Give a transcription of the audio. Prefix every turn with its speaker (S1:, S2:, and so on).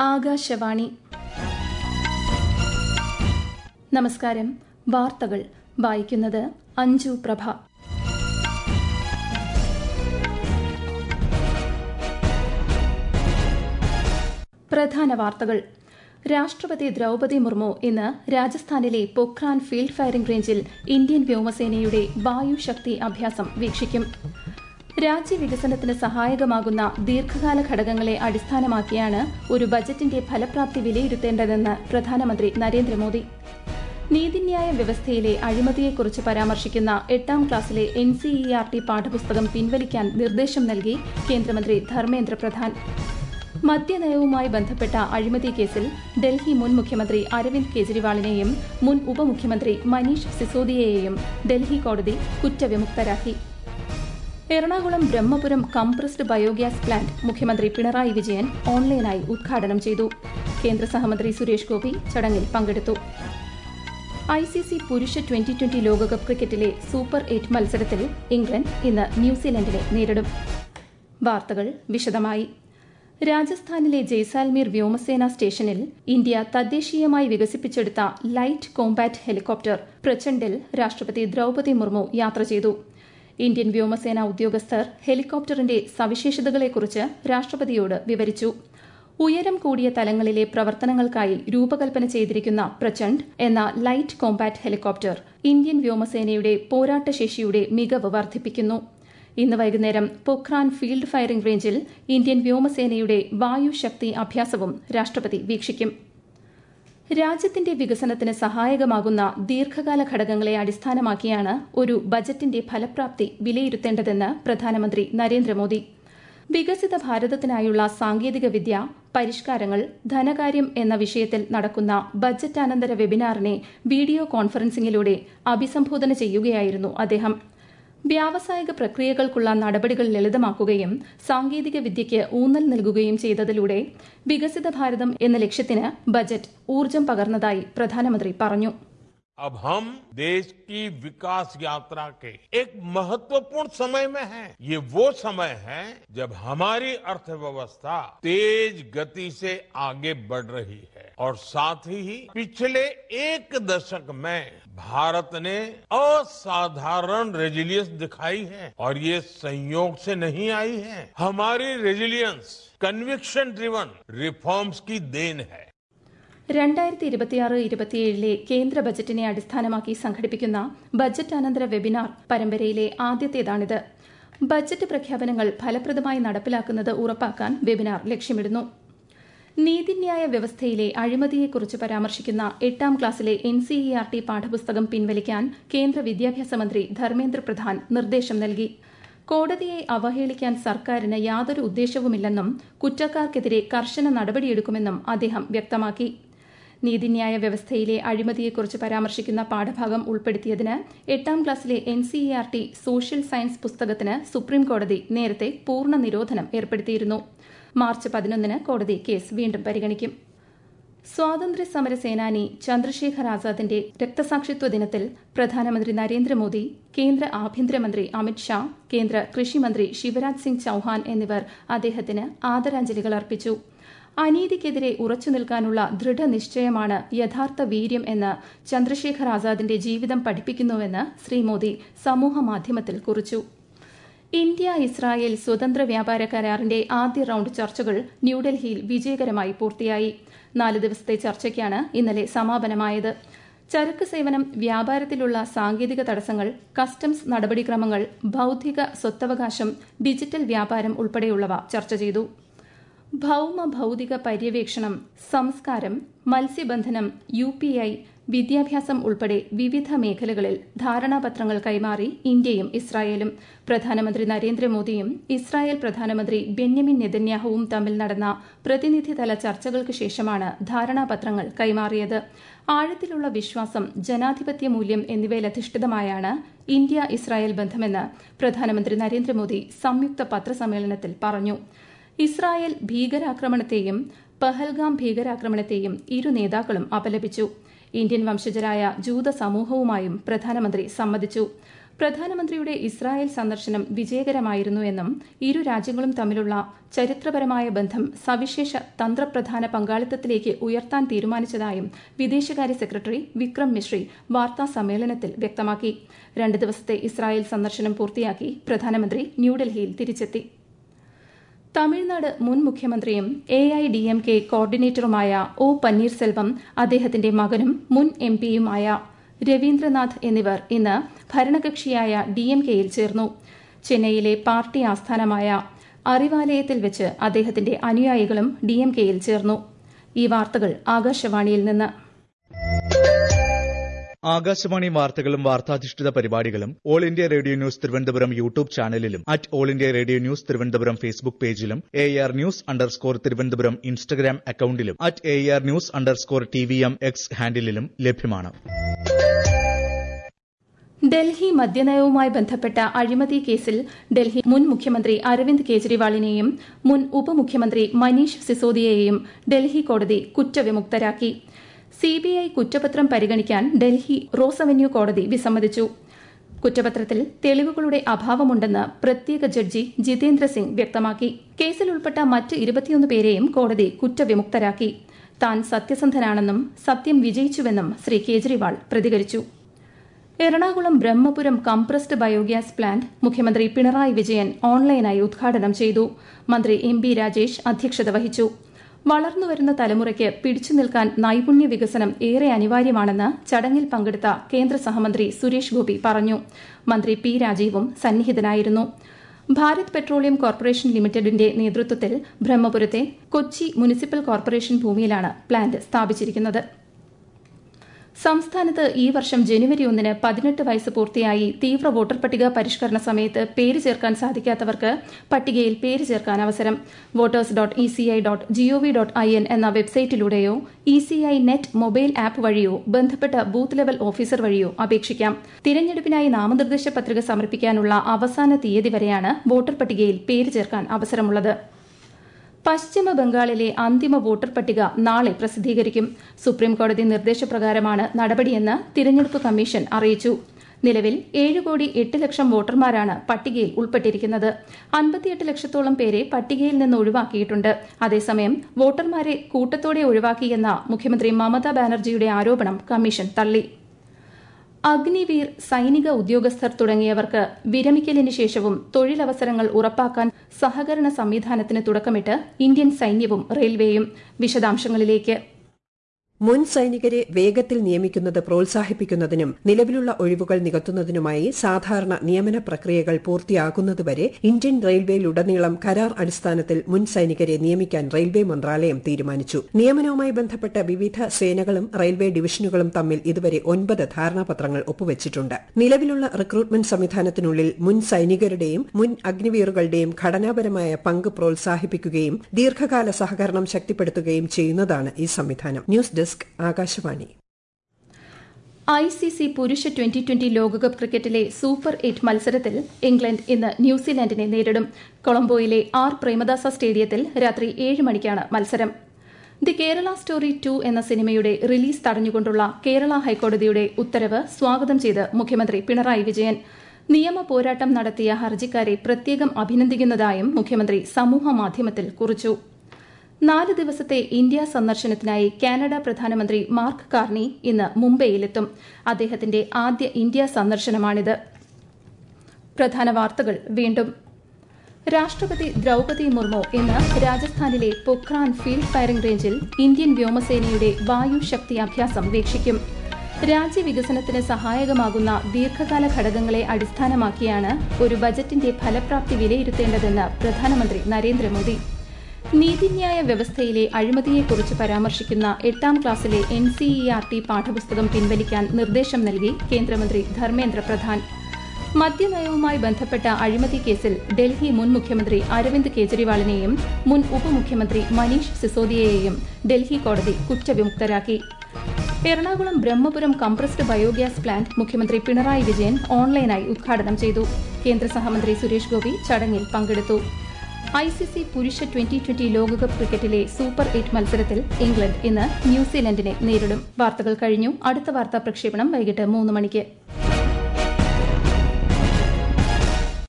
S1: ആകാശവാണി നമസ്കാരം വാർത്തകൾ വായിക്കുന്നത് അഞ്ജു പ്രഭ പ്രധാന വാർത്തകൾ രാഷ്ട്രപതി ദ്രൌപതി മുർമു ഇന്ന് രാജസ്ഥാനിലെ പൊഖ്രാൻ ഫീൽഡ് ഫയറിംഗ് റേഞ്ചിൽ ഇന്ത്യൻ വ്യോമസേനയുടെ വായുശക്തി അഭ്യാസം വീക്ഷിക്കും രാജ്യവികസനത്തിന് സഹായകമാകുന്ന ദീർഘകാല ഘടകങ്ങളെ അടിസ്ഥാനമാക്കിയാണ് ഒരു ബജറ്റിന്റെ ഫലപ്രാപ്തി വിലയിരുത്തേണ്ടതെന്ന് പ്രധാനമന്ത്രി നരേന്ദ്രമോദി നീതിന്യായ വ്യവസ്ഥയിലെ അഴിമതിയെക്കുറിച്ച് പരാമർശിക്കുന്ന എട്ടാം ക്ലാസ്സിലെ N C E R T പാഠപുസ്തകം പിൻവലിക്കാൻ നിർദ്ദേശം നൽകി കേന്ദ്രമന്ത്രി ധർമ്മേന്ദ്ര പ്രധാൻ മദ്യനയവുമായി ബന്ധപ്പെട്ട അഴിമതി കേസിൽ ഡൽഹി മുൻ മുഖ്യമന്ത്രി അരവിന്ദ് കെജ്രിവാളിനെയും മുൻ ഉപമുഖ്യമന്ത്രി മനീഷ് സിസോദിയയെയും ഡൽഹി കോടതി കുറ്റവിമുക്തരാക്കി Ernakulam Brahmapuram compressed biogas plant മുഖ്യമന്ത്രി പിണറായി വിജയൻ ഓൺലൈനായി ഉദ്ഘാടനം ചെയ്തു കേന്ദ്ര സഹമന്ത്രി സുരേഷ് ഗോപി ചടങ്ങിൽ പങ്കെടുത്തു ഐ സി സി പുരുഷ ട്വന്റി ട്വന്റി ലോകകപ്പ് ക്രിക്കറ്റിലെ സൂപ്പർ എയ്റ്റ് മത്സരത്തിൽ ഇംഗ്ലണ്ട് ഇന്ന് ന്യൂസിലൻഡിനെ നേരിടും വാർത്തകൾ വിശദമായി രാജസ്ഥാനിലെ ജയ്സാൽമീർ വ്യോമസേന സ്റ്റേഷനിൽ ഇന്ത്യ തദ്ദേശീയമായി വികസിപ്പിച്ചെടുത്ത ലൈറ്റ് കോംബാറ്റ് ഹെലികോപ്റ്റർ പ്രചണ്ഡിൽ രാഷ്ട്രപതി ദ്രൌപതി മുർമു യാത്ര ചെയ്തു ഇന്ത്യൻ വ്യോമസേന ഉദ്യോഗസ്ഥർ ഹെലികോപ്റ്ററിന്റെ സവിശേഷതകളെക്കുറിച്ച് രാഷ്ട്രപതിയോട് വിവരിച്ചു ഉയരം കൂടിയ തലങ്ങളിലെ പ്രവർത്തനങ്ങൾക്കായി രൂപകൽപ്പന ചെയ്തിരിക്കുന്ന പ്രചണ്ഡ് എന്ന ലൈറ്റ് കോംബാറ്റ് ഹെലികോപ്റ്റർ ഇന്ത്യൻ വ്യോമസേനയുടെ പോരാട്ടശേഷിയുടെ മികവ് വർദ്ധിപ്പിക്കുന്നു ഇന്ന് വൈകുന്നേരം പൊഖ്രാൻ ഫീൽഡ് ഫയറിംഗ് റേഞ്ചിൽ ഇന്ത്യൻ വ്യോമസേനയുടെ വായുശക്തി അഭ്യാസവും രാഷ്ട്രപതി വീക്ഷിക്കും രാജ്യത്തിന്റെ വികസനത്തിന് സഹായകമാകുന്ന ദീർഘകാല ഘടകങ്ങളെ അടിസ്ഥാനമാക്കിയാണ് ഒരു ബജറ്റിന്റെ ഫലപ്രാപ്തി വിലയിരുത്തേണ്ടതെന്ന് പ്രധാനമന്ത്രി നരേന്ദ്രമോദി വികസിത ഭാരതത്തിനായുള്ള സാങ്കേതിക വിദ്യ പരിഷ്കാരങ്ങൾ ധനകാര്യം എന്ന വിഷയത്തിൽ നടക്കുന്ന ബജറ്റാനന്തര വെബിനാറിനെ വീഡിയോ കോൺഫറൻസിംഗിലൂടെ അഭിസംബോധന ചെയ്യുകയായിരുന്നു അദ്ദേഹം വ്യാവസായിക പ്രക്രിയകൾക്കുള്ള നടപടികൾ ലളിതമാക്കുകയും സാങ്കേതിക വിദ്യയ്ക്ക് ഊന്നൽ നൽകുകയും ചെയ്തതിലൂടെ വികസിത ഭാരതം എന്ന ലക്ഷ്യത്തിന് ബജറ്റ് ഊർജ്ജം പകർന്നതായി പ്രധാനമന്ത്രി പറഞ്ഞു
S2: अब हम देश की विकास यात्रा के एक महत्वपूर्ण समय में हैं। ये वो समय है जब हमारी अर्थव्यवस्था तेज गति से आगे बढ़ रही है और साथ ही पिछले एक दशक में भारत ने असाधारण रेजिलियंस दिखाई है और ये संयोग से नहीं आई है हमारी रेजिलियंस कन्विक्शन ड्रिवन रिफॉर्म्स की देन है
S1: രണ്ടായിരത്തി ഇരുപത്തിയാറ് ഇരുപത്തിയേഴിലെ കേന്ദ്ര ബജറ്റിനെ അടിസ്ഥാനമാക്കി സംഘടിപ്പിക്കുന്ന ബജറ്റ് അനന്തര വെബിനാർ പരമ്പരയിലെ ആദ്യത്തേതാണിത് ബജറ്റ് പ്രഖ്യാപനങ്ങൾ ഫലപ്രദമായി നടപ്പിലാക്കുന്നത് ഉറപ്പാക്കാൻ വെബിനാർ ലക്ഷ്യമിടുന്നു നീതിന്യായ വ്യവസ്ഥയിലെ അഴിമതിയെക്കുറിച്ച് പരാമർശിക്കുന്ന എട്ടാം ക്ലാസ്സിലെ N C E R T പാഠപുസ്തകം പിൻവലിക്കാൻ കേന്ദ്ര വിദ്യാഭ്യാസ മന്ത്രി ധർമ്മേന്ദ്ര പ്രധാൻ നിർദ്ദേശം നൽകി കോടതിയെ അവഹേളിക്കാൻ സർക്കാരിന് യാതൊരു ഉദ്ദേശവുമില്ലെന്നും കുറ്റക്കാർക്കെതിരെ കർശന നടപടിയെടുക്കുമെന്നും അദ്ദേഹം വ്യക്തമാക്കി നീതിന്യായ വ്യവസ്ഥയിലെ അഴിമതിയെക്കുറിച്ച് പരാമർശിക്കുന്ന പാഠഭാഗം ഉൾപ്പെടുത്തിയതിന് എട്ടാം ക്ലാസ്സിലെ N C E R T social science പുസ്തകത്തിന് സുപ്രീംകോടതി നേരത്തെ പൂർണ്ണ നിരോധനം ഏർപ്പെടുത്തിയിരുന്നു മാർച്ച് പതിനൊന്നിന് കോടതി കേസ് വീണ്ടും പരിഗണിക്കും സ്വാതന്ത്ര്യ സമര സേനാനി ചന്ദ്രശേഖർ ആസാദിന്റെ രക്തസാക്ഷിത്വ ദിനത്തിൽ പ്രധാനമന്ത്രി നരേന്ദ്രമോദി കേന്ദ്ര ആഭ്യന്തരമന്ത്രി അമിത്ഷാ കേന്ദ്ര കൃഷിമന്ത്രി ശിവരാജ് സിംഗ് ചൌഹാൻ എന്നിവർ അദ്ദേഹത്തിന് ആദരാഞ്ജലികൾ അർപ്പിച്ചു അനീതിക്കെതിരെ ഉറച്ചു നിൽക്കാനുള്ള ദൃഢനിശ്ചയമാണ് യഥാർത്ഥ വീര്യം എന്ന് ചന്ദ്രശേഖർ ആസാദിന്റെ ജീവിതം പഠിപ്പിക്കുന്നുവെന്ന് ശ്രീ മോദി സമൂഹമാധ്യമത്തിൽ കുറിച്ചു ഇന്ത്യ ഇസ്രായേൽ സ്വതന്ത്ര വ്യാപാര കരാറിന്റെ ആദ്യ റൌണ്ട് ചർച്ചകൾ ന്യൂഡൽഹിയിൽ വിജയകരമായി പൂർത്തിയായി നാല് ദിവസത്തെ ചർച്ചയ്ക്കാണ് ഇന്നലെ സമാപനമായത് ചരക്ക് സേവനം വ്യാപാരത്തിലുള്ള സാങ്കേതിക തടസ്സങ്ങൾ കസ്റ്റംസ് നടപടിക്രമങ്ങൾ ബൌദ്ധിക സ്വത്തവകാശം ഡിജിറ്റൽ വ്യാപാരം ഉൾപ്പെടെയുള്ളവ ചർച്ച ചെയ്തു ഭൌമ ഭൌതിക പര്യവേക്ഷണം സംസ്കാരം മത്സ്യബന്ധനം യു പി ഐ വിദ്യാഭ്യാസം ഉൾപ്പെടെ വിവിധ മേഖലകളിൽ ധാരണാപത്രങ്ങൾ കൈമാറി ഇന്ത്യയും ഇസ്രായേലും പ്രധാനമന്ത്രി നരേന്ദ്രമോദിയും ഇസ്രായേൽ പ്രധാനമന്ത്രി ബെന്യമിൻ നെതന്യാഹുവും തമ്മിൽ നടന്ന പ്രതിനിധിതല ചർച്ചകൾക്ക് ശേഷമാണ് ധാരണാപത്രങ്ങൾ കൈമാറിയത് ആഴത്തിലുള്ള വിശ്വാസം ജനാധിപത്യ മൂല്യം എന്നിവയിലധിഷ്ഠിതമായാണ് ഇന്ത്യ ഇസ്രായേൽ ബന്ധമെന്ന് പ്രധാനമന്ത്രി നരേന്ദ്രമോദി സംയുക്ത പത്രസമ്മേളനത്തിൽ പറഞ്ഞു ഇസ്രായേൽ ഭീകരാക്രമണത്തെയും പഹൽഗാം ഭീകരാക്രമണത്തെയും ഇരു നേതാക്കളും അപലപിച്ചു ഇന്ത്യൻ വംശജരായ ജൂത സമൂഹവുമായും പ്രധാനമന്ത്രി സംവദിച്ചു പ്രധാനമന്ത്രിയുടെ ഇസ്രായേൽ സന്ദർശനം വിജയകരമായിരുന്നുവെന്നും ഇരു രാജ്യങ്ങളും തമ്മിലുള്ള ചരിത്രപരമായ ബന്ധം സവിശേഷ തന്ത്രപ്രധാന പങ്കാളിത്തത്തിലേക്ക് ഉയർത്താൻ തീരുമാനിച്ചതായും വിദേശകാര്യ സെക്രട്ടറി വിക്രം മിശ്രി വാർത്താ സമ്മേളനത്തിൽ വ്യക്തമാക്കി രണ്ട് ദിവസത്തെ ഇസ്രായേൽ സന്ദർശനം പൂർത്തിയാക്കി പ്രധാനമന്ത്രി ന്യൂഡൽഹിയിൽ തിരിച്ചെത്തി തമിഴ്നാട് മുൻ മുഖ്യമന്ത്രിയും A I D M K കോർഡിനേറ്ററുമായ ഒ പന്നീർസെൽവം അദ്ദേഹത്തിന്റെ മകനും മുൻ എം പിയുമായ രവീന്ദ്രനാഥ് എന്നിവർ ഇന്ന് ഭരണകക്ഷിയായ ഡി എം കെയിൽ ചേർന്നു ചെന്നൈയിലെ പാർട്ടി ആസ്ഥാനമായ അറിവാലയത്തിൽ വെച്ച് അദ്ദേഹത്തിന്റെ അനുയായികളും ഡി എം കെയിൽ ചേർന്നു ഈ വാർത്തകൾ ആകാശവാണിയിൽ നിന്ന്
S3: ആകാശവാണി വാർത്തകളും വാർത്താധിഷ്ഠിത പരിപാടികളും All India Radio News Thiruvananthapuram YouTube ചാനലിലും at All India Radio News Thiruvananthapuram Facebook പേജിലും A R News underscore Thiruvananthapuram Instagram അക്കൌണ്ടിലും at A R News underscore T V M X ഹാൻഡിലും ലഭ്യമാണ്
S1: ഡൽഹി മദ്യനയവുമായി ബന്ധപ്പെട്ട അഴിമതി കേസിൽ ഡൽഹി മുൻ മുഖ്യമന്ത്രി അരവിന്ദ് കെജ്രിവാളിനെയും മുൻ ഉപമുഖ്യമന്ത്രി മനീഷ് സിസോദിയയെയും ഡൽഹി കോടതി കുറ്റവിമുക്തരാക്കി സിബിഐ കുറ്റപത്രം പരിഗണിക്കാൻ ഡൽഹി റോസ് അവന്യൂ കോടതി വിസമ്മതിച്ചു കുറ്റപത്രത്തിൽ തെളിവുകളുടെ അഭാവമുണ്ടെന്ന് പ്രത്യേക ജഡ്ജി ജിതേന്ദ്ര സിംഗ് വ്യക്തമാക്കി കേസിൽ ഉൾപ്പെട്ട മറ്റ് ഇരുപത്തിയൊന്ന് പേരെയും കോടതി കുറ്റവിമുക്തരാക്കി താൻ സത്യസന്ധനാണെന്നും സത്യം വിജയിച്ചുവെന്നും ശ്രീ കേജ്രിവാൾ പ്രതികരിച്ചു Ernakulam Brahmapuram compressed biogas plant മുഖ്യമന്ത്രി പിണറായി വിജയൻ ഓൺലൈനായി ഉദ്ഘാടനം ചെയ്തു മന്ത്രി എം ബി രാജേഷ് അധ്യക്ഷത വഹിച്ചു വളർന്നുവരുന്ന തലമുറയ്ക്ക് പിടിച്ചു നിൽക്കാൻ നൈപുണ്യ വികസനം ഏറെ അനിവാര്യമാണെന്ന് ചടങ്ങിൽ പങ്കെടുത്ത കേന്ദ്ര സഹമന്ത്രി സുരേഷ് ഗോപി പറഞ്ഞു മന്ത്രി പി രാജീവും സന്നിഹിതനായിരുന്നു ഭാരത് പെട്രോളിയം കോർപ്പറേഷൻ ലിമിറ്റഡിന്റെ നേതൃത്വത്തിൽ ബ്രഹ്മപുരത്തെ കൊച്ചി മുനിസിപ്പൽ കോർപ്പറേഷൻ ഭൂമിയിലാണ് പ്ലാന്റ് സ്ഥാപിച്ചിരിക്കുന്നത് സംസ്ഥാനത്ത് ഈ വർഷം ജനുവരി ഒന്നിന് പതിനെട്ട് വയസ്സ് പൂർത്തിയായി തീവ്ര വോട്ടർ പട്ടിക പരിഷ്കരണ സമയത്ത് പേര് ചേർക്കാൻ സാധിക്കാത്തവർക്ക് പട്ടികയിൽ പേര് ചേർക്കാൻ അവസരം voters dot E C I dot gov dot I N എന്ന വെബ്സൈറ്റിലൂടെയോ E C I net mobile app വഴിയോ ബന്ധപ്പെട്ട ബൂത്ത് ലെവൽ ഓഫീസർ വഴിയോ അപേക്ഷിക്കാം തിരഞ്ഞെടുപ്പിനായി നാമനിർദ്ദേശ പത്രിക സമർപ്പിക്കാനുള്ള അവസാന തീയതി വരെയാണ് വോട്ടർ പട്ടികയിൽ പേര് ചേർക്കാൻ അവസരമുള്ളത് പശ്ചിമ ബംഗാളിലെ അന്തിമ വോട്ടർ പട്ടിക നാളെ പ്രസിദ്ധീകരിക്കും സുപ്രീംകോടതി നിർദ്ദേശപ്രകാരമാണ് നടപടിയെന്ന് തിരഞ്ഞെടുപ്പ് കമ്മീഷൻ അറിയിച്ചു നിലവിൽ ഏഴ് കോടി എട്ട് ലക്ഷം വോട്ടർമാരാണ് പട്ടികയിൽ ഉൾപ്പെട്ടിരിക്കുന്നത് അൻപത്തിയെട്ട് ലക്ഷത്തോളം പേരെ പട്ടികയിൽ നിന്ന് ഒഴിവാക്കിയിട്ടുണ്ട് അതേസമയം വോട്ടർമാരെ കൂട്ടത്തോടെ ഒഴിവാക്കിയെന്ന മുഖ്യമന്ത്രി മമതാ ബാനർജിയുടെ ആരോപണം കമ്മീഷൻ തള്ളി അഗ്നിവീർ സൈനിക ഉദ്യോഗസ്ഥർ തുടങ്ങിയവർക്ക് വിരമിക്കലിന് ശേഷവും തൊഴിലവസരങ്ങൾ ഉറപ്പാക്കാൻ സഹകരണ സംവിധാനത്തിന് തുടക്കമിട്ട് ഇന്ത്യൻ സൈന്യവും റെയിൽവേയും വിശദാംശങ്ങളിലേക്ക്
S4: മുൻ സൈനികരെ വേഗത്തിൽ നിയമിക്കുന്നത് പ്രോത്സാഹിപ്പിക്കുന്നതിനും നിലവിലുള്ള ഒഴിവുകൾ നികത്തുന്നതിനുമായി സാധാരണ നിയമന പ്രക്രിയകൾ പൂർത്തിയാകുന്നതുവരെ ഇന്ത്യൻ റെയിൽവേയിലുടനീളം കരാർ അടിസ്ഥാനത്തിൽ മുൻ സൈനികരെ നിയമിക്കാൻ റെയിൽവേ മന്ത്രാലയം തീരുമാനിച്ചു നിയമനവുമായി ബന്ധപ്പെട്ട വിവിധ സേനകളും റെയിൽവേ ഡിവിഷനുകളും തമ്മിൽ ഇതുവരെ ഒൻപത് ധാരണാപത്രങ്ങൾ ഒപ്പുവച്ചിട്ടുണ്ട് നിലവിലുള്ള റിക്രൂട്ട്മെന്റ് സംവിധാനത്തിനുള്ളിൽ മുൻ സൈനികരുടെയും മുൻ അഗ്നിവീറുകളുടെയും ഘടനാപരമായ പങ്ക് പ്രോത്സാഹിപ്പിക്കുകയും ദീർഘകാല സഹകരണം ശക്തിപ്പെടുത്തുകയും ചെയ്യുന്നതാണ് ഈ സംവിധാനം news desk Akashvani
S1: I C C പുരുഷ ട്വന്റി ട്വന്റി ലോകകപ്പ് ക്രിക്കറ്റിലെ സൂപ്പർ എയ്റ്റ് മത്സരത്തിൽ ഇംഗ്ലണ്ട് ഇന്ന് ന്യൂസിലാൻഡിനെ നേരിടും കൊളംബോയിലെ ആർ പ്രേമദാസ സ്റ്റേഡിയത്തിൽ രാത്രി ഏഴ് മണിക്കാണ് മത്സരം ദി കേരള സ്റ്റോറി ടു എന്ന സിനിമയുടെ റിലീസ് തടഞ്ഞുകൊണ്ടുള്ള കേരള ഹൈക്കോടതിയുടെ ഉത്തരവ് സ്വാഗതം ചെയ്ത് മുഖ്യമന്ത്രി പിണറായി വിജയൻ നിയമ പോരാട്ടം നടത്തിയ ഹർജിക്കാരെ പ്രത്യേകം അഭിനന്ദിക്കുന്നതായും മുഖ്യമന്ത്രി സമൂഹമാധ്യമത്തിൽ കുറിച്ചു നാല് ദിവസത്തെ ഇന്ത്യ സന്ദർശനത്തിനായി കാനഡ പ്രധാനമന്ത്രി മാർക്ക് കാർണി ഇന്ന് മുംബൈയിലെത്തും അദ്ദേഹത്തിന്റെ ആദ്യ ഇന്ത്യ സന്ദർശനമാണിത് പ്രധാന വാർത്തകൾ വീണ്ടും രാഷ്ട്രപതി ദ്രൌപതി മുർമു ഇന്ന് രാജസ്ഥാനിലെ പൊഖ്രാൻ ഫീൽഡ് ഫയറിംഗ് റേഞ്ചിൽ ഇന്ത്യൻ വ്യോമസേനയുടെ വായു ശക്തി അഭ്യാസം വീക്ഷിക്കും രാജ്യവികസനത്തിന് സഹായകമാകുന്ന ദീർഘകാല ഘടകങ്ങളെ അടിസ്ഥാനമാക്കിയാണ് ഒരു ബജറ്റിന്റെ ഫലപ്രാപ്തി വിലയിരുത്തേണ്ടതെന്ന് പ്രധാനമന്ത്രി നരേന്ദ്രമോദി നീതിന്യായ വ്യവസ്ഥയിലെ അഴിമതിയെക്കുറിച്ച് പരാമർശിക്കുന്ന എട്ടാം ക്ലാസ്സിലെ N C E R T പാഠപുസ്തകം പിൻവലിക്കാൻ നിർദ്ദേശം നൽകി കേന്ദ്രമന്ത്രി ധർമ്മേന്ദ്ര പ്രധാൻ മദ്യനയവുമായി ബന്ധപ്പെട്ട അഴിമതി കേസിൽ ഡൽഹി മുൻ മുഖ്യമന്ത്രി അരവിന്ദ് കെജ്രിവാളിനെയും മുൻ ഉപമുഖ്യമന്ത്രി മനീഷ് സിസോദിയയെയും ഡൽഹി കോടതി കുറ്റവിമുക്തരാക്കി Ernakulam Brahmapuram compressed biogas plant മുഖ്യമന്ത്രി പിണറായി വിജയൻ ഓൺലൈനായി ഉദ്ഘാടനം ചെയ്തു കേന്ദ്ര സഹമന്ത്രി സുരേഷ് ഗോപി ചടങ്ങിൽ പങ്കെടുത്തു ഐ സി സി പുരുഷ ട്വന്റി ട്വന്റി ലോകകപ്പ് ക്രിക്കറ്റിലെ സൂപ്പർ എയ്റ്റ് മത്സരത്തിൽ ഇംഗ്ലണ്ട് ഇന്ന് ന്യൂസിലൻഡിനെ നേരിടും വാർത്തകൾ കഴിഞ്ഞു അടുത്ത വാർത്താ പ്രക്ഷേപണം വൈകിട്ട് മൂന്ന് മണിക്ക്